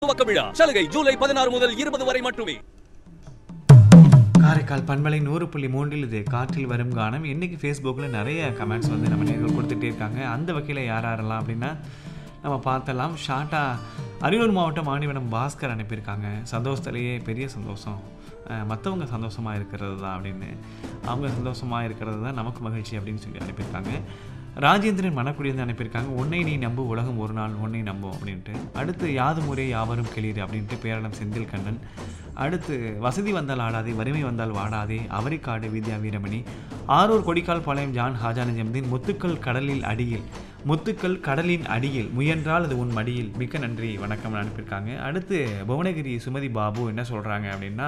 துவக்க விழா சலுகை ஜூலை பதினாறு முதல் இருபது வரை மட்டுமே காரைக்கால் பண்பலை நூறு புள்ளி மூன்றில் இது காற்றில் வரும் கானம் இன்னைக்கு ஃபேஸ்புக்கில் நிறைய கமெண்ட்ஸ் வந்து நம்ம நேர்கள் கொடுத்துட்டே இருக்காங்க அந்த வகையில் யார் யாரெல்லாம் அப்படின்னா நம்ம பார்த்தலாம் ஷார்ட்டா அரியலூர் மாவட்டம் ஆணிவனம் பாஸ்கர் அனுப்பியிருக்காங்க சந்தோஷத்துலேயே பெரிய சந்தோஷம் மற்றவங்க சந்தோஷமாக இருக்கிறது தான் அப்படின்னு அவங்க சந்தோஷமாக இருக்கிறது தான் நமக்கு மகிழ்ச்சி அப்படின்னு சொல்லி அனுப்பியிருக்காங்க ராஜேந்திரன் மணக்குடியிருந்து அனுப்பியிருக்காங்க உன்னை நீ நம்பு உலகம் ஒரு நாள் உன்னை நம்பும் அப்படின்ட்டு அடுத்து யாது முறை யாவரும் கிளீர் அப்படின்ட்டு பேரடம் செந்தில் கண்ணன் அடுத்து வசதி வந்தால் ஆடாதே வறுமை வந்தால் வாடாதே அவரிக்காடு வித்யா வீரமணி ஆரூர் கொடிக்கால் பாளையம் ஜான் ஹாஜான ஜம்தீன் முத்துக்கள் கடலில் அடியில் முத்துக்கள் கடலின் அடியில் முயன்றால் அது உன் மடியில் மிக்க நன்றி வணக்கம் அனுப்பியிருக்காங்க அடுத்து புவனகிரி சுமதி பாபு என்ன சொல்கிறாங்க அப்படின்னா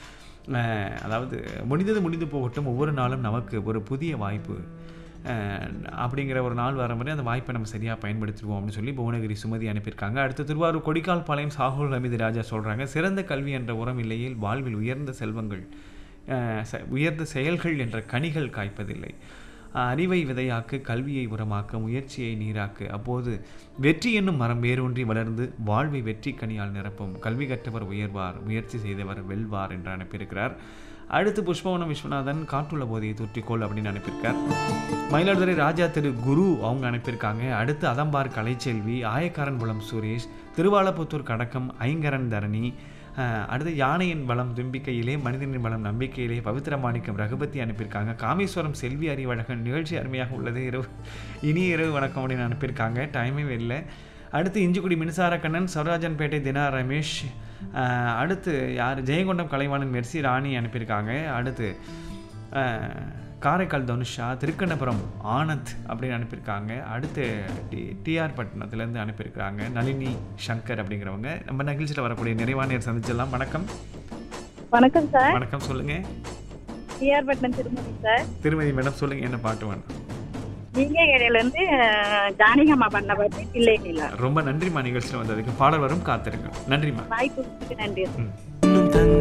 அஹ், அதாவது முடிந்தது முடிந்து போகட்டும் ஒவ்வொரு நாளும் நமக்கு ஒரு புதிய வாய்ப்பு அஹ், அப்படிங்கிற ஒரு நாள் வர மாதிரி அந்த வாய்ப்பை நம்ம சரியாக பயன்படுத்திடுவோம் அப்படின்னு சொல்லி புவனகிரி சுமதி அனுப்பியிருக்காங்க அடுத்து திருவாரூர் கொடிக்கால் பாளையம் சாகுல் ஹமீது ராஜா சொல்கிறாங்க சிறந்த கல்வி என்ற உரம் இல்லையில் வாழ்வில் உயர்ந்த செல்வங்கள் அஹ், ச- உயர்ந்த செயல்கள் என்ற கனிகள் காய்ப்பதில்லை அஹ், அறிவை விதையாக்கு கல்வியை உரமாக்க முயற்சியை நீராக்கு அப்போது வெற்றி என்னும் மரம் வேரூன்றி வளர்ந்து வாழ்வை வெற்றி கனியால் நிரப்பும் கல்வி கற்றவர் உயர்வார் முயற்சி செய்தவர் வெல்வார் என்று அனுப்பியிருக்கிறார் அடுத்து புஷ்பவனம் விஸ்வநாதன் காற்றுள்ள போதையை தொற்றிக்கோள் அப்படின்னு அனுப்பியிருக்கார் மயிலாடுதுறை ராஜா திரு குரு அவங்க அனுப்பியிருக்காங்க அடுத்து அதம்பார் கலைச்செல்வி ஆயக்காரன்புலம் சுரேஷ் திருவாலப்புத்தூர் கடக்கம் ஐங்கரன் தரணி அஹ், அடுத்து யானையின் பலம் தும்பிக்கையிலே மனிதனின் பலம் நம்பிக்கையிலே பவித்திர மாணிக்கம் ரகுபதி அனுப்பியிருக்காங்க காமேஸ்வரம் செல்வி அறிவழகன் நிகழ்ச்சி அருமையாக உள்ளது இரவு இனிய இரவு வணக்கம் அப்படின்னு அனுப்பியிருக்காங்க டைமே இல்லை அடுத்து இஞ்சிக்குடி மின்சார கண்ணன் சவராஜன்பேட்டை தினா ரமேஷ் அஹ், அடுத்து யார் ஜெயங்கொண்டம் கலைவாணன் மெர்சி ராணி அனுப்பியிருக்காங்க அடுத்து அஹ், காரைக்கால் தனுஷா திருக்கண்ணபுரம் ஆனந்த் அப்படின்னு அனுப்பியிருக்காங்க அடுத்து டி டிஆர் பட்டணத்துலேருந்து அனுப்பியிருக்காங்க நளினி சங்கர் அப்படிங்கிறவங்க நம்ம நிகழ்ச்சியில் வரக்கூடிய நிறைவான நேர் சந்திச்சிடலாம் வணக்கம் வணக்கம் சார் வணக்கம் சொல்லுங்கள் டிஆர் பட்டன் திருமதி சார் திருமதி மேடம் சொல்லுங்கள் என்ன பாட்டு வேணும் நீங்க இடையில இருந்து அஹ், ஜானகியம்மா பண்ண பாட்டு பிள்ளை நிலா ரொம்ப நன்றிம்மா நிகழ்ச்சியில் வந்ததுக்கு பாடல் வரும் காத்திருங்க நன்றிம்மா வாய்ப்பு நன்றி ம் இன்னும் தங்க